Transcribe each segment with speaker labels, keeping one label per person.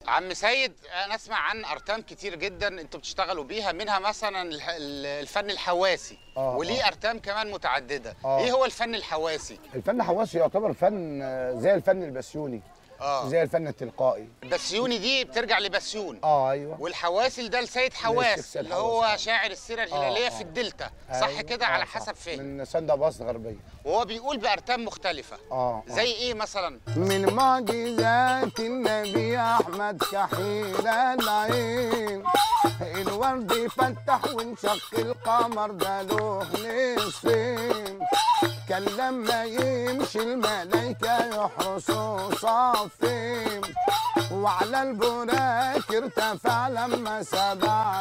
Speaker 1: عم سيد انا اسمع عن ارتام كتير جدا انتوا بتشتغلوا بيها منها مثلا الح- ال- الفن الحواسي
Speaker 2: آه،
Speaker 1: وليه ارتام كمان متعدده
Speaker 2: آه.
Speaker 1: ايه هو الفن الحواسي
Speaker 2: الفن حواسي يعتبر فن آه، زي الفن البسيوني
Speaker 1: اه
Speaker 2: زي الفن التلقائي
Speaker 1: بسيوني دي بترجع لبسيون
Speaker 2: اه ايوه
Speaker 1: والحواسي ده لسيد
Speaker 2: للشيخ
Speaker 1: حواس
Speaker 2: سيد
Speaker 1: اللي
Speaker 2: حواس،
Speaker 1: هو
Speaker 2: آه.
Speaker 1: شاعر السيره الهلاليه
Speaker 2: آه،
Speaker 1: في
Speaker 2: آه.
Speaker 1: الدلتا صح
Speaker 2: أيوة،
Speaker 1: كده
Speaker 2: آه،
Speaker 1: على
Speaker 2: صح.
Speaker 1: حسب فهم
Speaker 2: من سندا باص غربيه
Speaker 1: وهو بيقول بارتام مختلفه
Speaker 2: اه آه.
Speaker 1: زي ايه مثلا
Speaker 2: من معجزات النبي احمد كحيل العين الورد فتح وانشق القمر ده له نصفين كان لما يمشي الملايكة يحرسوا صفين وعلى البراك ارتفع لما سبع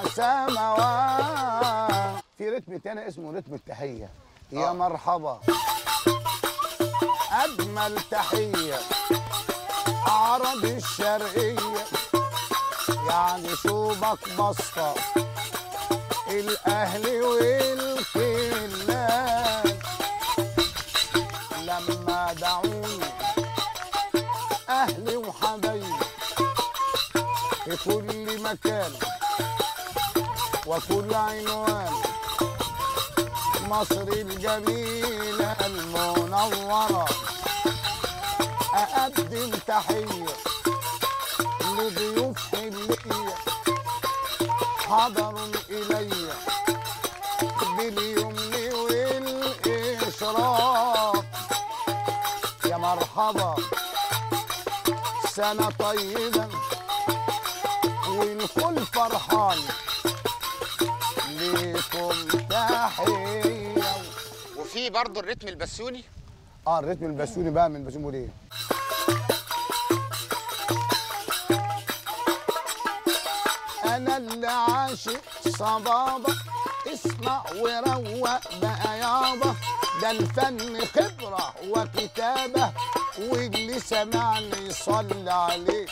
Speaker 2: سماوات في رتم تاني اسمه رتم التحية يا
Speaker 1: آه.
Speaker 2: مرحبا أجمل تحية عرب الشرقية يعني شوبك بسطة الأهل والكلاب لما دعوني أهلي وحبايبي في كل مكان وكل عنوان مصر الجميلة المنورة أقدم تحية لضيوف حلية حضروا إلي باليمن والإشراق يا مرحبا سنة طيبة والكل فرحان ليكم تحية
Speaker 1: وفي برضه الريتم البسيوني
Speaker 2: اه الريتم البسيوني بقى من البسيوني ليه انا اللي عاشق صبابه اسمع وروق بقى يابا ده الفن خبره وكتابه واللي سمعني يصلي عليه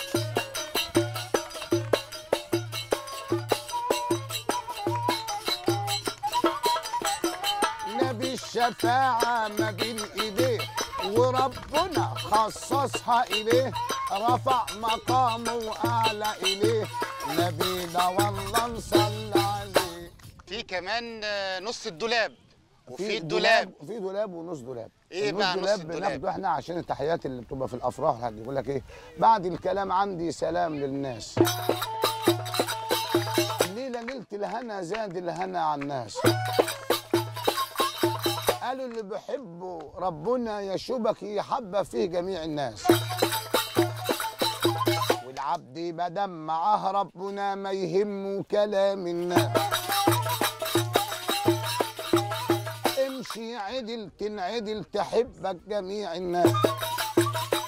Speaker 2: نبي الشفاعة ما بين ايديه وربنا خصصها اليه رفع مقامه واعلى اليه نبينا والله نصلي عليه
Speaker 1: في كمان آه، نص الدولاب وفي
Speaker 2: في
Speaker 1: الدولاب
Speaker 2: في دولاب ونص دولاب
Speaker 1: إيه
Speaker 2: النص
Speaker 1: بقى نص
Speaker 2: دولاب
Speaker 1: الدولاب؟
Speaker 2: بناخده احنا عشان التحيات اللي بتبقى في الافراح والحاجات دي يقول لك ايه بعد الكلام عندي سلام للناس الليله ليله الهنا زاد الهنا على الناس قالوا اللي بيحبوا ربنا يشوبك يحبب فيه جميع الناس والعبد بدم معاه ربنا ما يهمه كلام الناس امشي عدل تنعدل تحبك جميع الناس